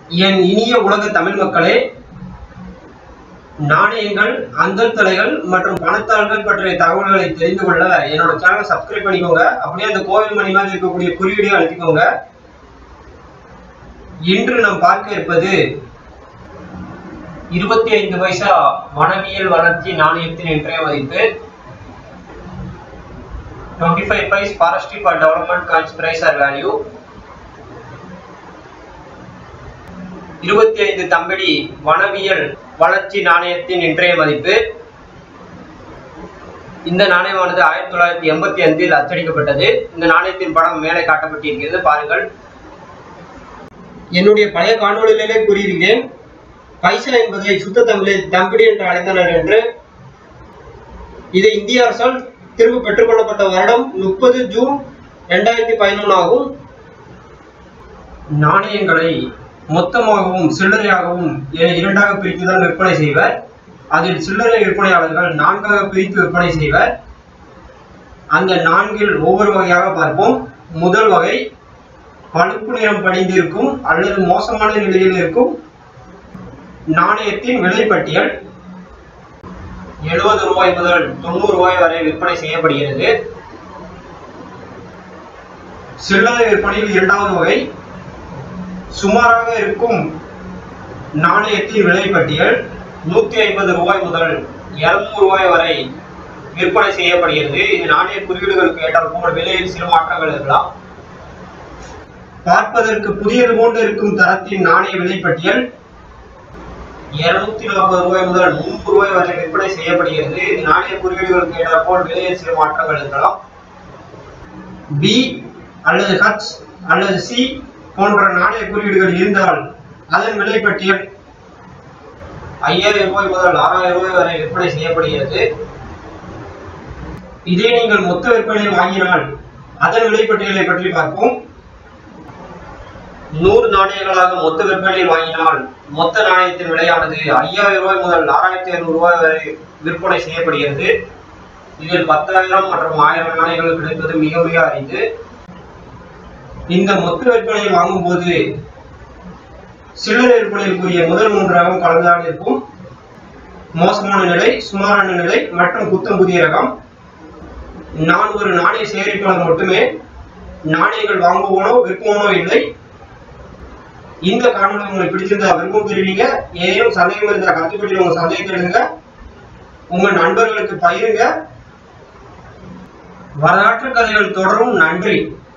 என் இனிய உலக தமிழ் மக்களே நாணயங்கள் அந்தல் தலைகள் மற்றும் பணத்தாள்கள் பற்றிய தகவல்களை தெரிந்து கொள்ள என்னோட சேனலை சப்ஸ்கிரைப் பண்ணிக்கோங்க அப்படியே அந்த கோவில் மணி மாதிரி இருக்கக்கூடிய குறியீடையும் அழுத்திக்கோங்க இன்று நாம் பார்க்க இருப்பது இருபத்தி ஐந்து பைசா வனவியல் வளர்ச்சி நாணயத்தின் இன்றைய மதிப்பு 25 pice forestry for development coins price or value இருபத்தி ஐந்து தம்படி வனவியல் வளர்ச்சி நாணயத்தின் இன்றைய மதிப்பு இந்த நாணயமானது ஆயிரத்தி தொள்ளாயிரத்தி எண்பத்தி ஐந்தில் அச்சடிக்கப்பட்டது இந்த நாணயத்தின் படம் மேலே காட்டப்பட்டிருக்கிறது பாருங்கள் என்னுடைய பழைய காணொளியிலே கூறியிருந்தேன் பைசா என்பதை சுத்த தமிழில் தம்படி என்று அழைத்தனர் என்று இது இந்திய அரசால் திரும்ப பெற்றுக்கொள்ளப்பட்ட வருடம் முப்பது ஜூன் இரண்டாயிரத்தி பதினொன்று ஆகும் நாணயங்களை மொத்தமாகவும் சில்லறையாகவும் என இரண்டாக பிரித்துதான் விற்பனை செய்வர் அதில் சில்லறை விற்பனையாளர்கள் நான்காக பிரித்து விற்பனை செய்வர் அந்த நான்கில் ஒவ்வொரு வகையாக பார்ப்போம் முதல் வகை பழுப்பு நிறம் படிந்திருக்கும் அல்லது மோசமான நிலையில் இருக்கும் நாணயத்தின் விலைப்பட்டியல் எழுபது ரூபாய் முதல் தொண்ணூறு ரூபாய் வரை விற்பனை செய்யப்படுகிறது சில்லறை விற்பனையில் இரண்டாவது வகை சுமாராக இருக்கும் நாணயத்தின் விலைப்பட்டியல் நூத்தி ஐம்பது ரூபாய் முதல் இருநூறு ரூபாய் வரை விற்பனை செய்யப்படுகிறது இது நாணய குறியீடுகளுக்கு ஏற்றால் போல் விலையில் சில மாற்றங்கள் இருக்கலாம் பார்ப்பதற்கு புதியது போன்று இருக்கும் தரத்தின் நாணய விலைப்பட்டியல் இருநூத்தி நாற்பது ரூபாய் முதல் முன்னூறு ரூபாய் வரை விற்பனை செய்யப்படுகிறது இது நாணய குறியீடுகளுக்கு ஏற்றால் போல் விலையில் சில மாற்றங்கள் இருக்கலாம் பி அல்லது ஹச் அல்லது சி போன்ற நாணய குறியீடுகள் இருந்தால் அதன் விலைப்பட்டியல் ஐயாயிரம் ரூபாய் முதல் ஆறாயிரம் ரூபாய் வரை விற்பனை செய்யப்படுகிறது இதே நீங்கள் மொத்த விற்பனையில் வாங்கினால் அதன் விலைப்பட்டியலை பற்றி பார்ப்போம் நூறு நாணயங்களாக மொத்த விற்பனையில் வாங்கினால் மொத்த நாணயத்தின் விலையானது ஐயாயிரம் ரூபாய் முதல் ஆறாயிரத்தி ஐநூறு ரூபாய் வரை விற்பனை செய்யப்படுகிறது இதில் பத்தாயிரம் மற்றும் ஆயிரம் நாணயங்கள் கிடைப்பது மிக மிக அரிது இந்த மொத்த விற்பனையை வாங்கும்போது சில்லறை விற்பனைக்குரிய முதல் மூன்று ரகம் கலந்தான் இருக்கும் மோசமான நிலை சுமாரான நிலை மற்றும் புத்தம் புதிய ரகம் நான் ஒரு நாணய சேகரிப்பாளர் மட்டுமே நாணயங்கள் வாங்குவோனோ விற்போனோ இல்லை இந்த காணொலி உங்களுக்கு பிடிச்சிருந்தா விருப்பம் தெரிவிங்க ஏதேனும் சந்தேகம் இருந்தா கருத்து பற்றி உங்க சந்தேகத்தை எழுதுங்க உங்க நண்பர்களுக்கு பயிருங்க வரலாற்று கதைகள் தொடரும் நன்றி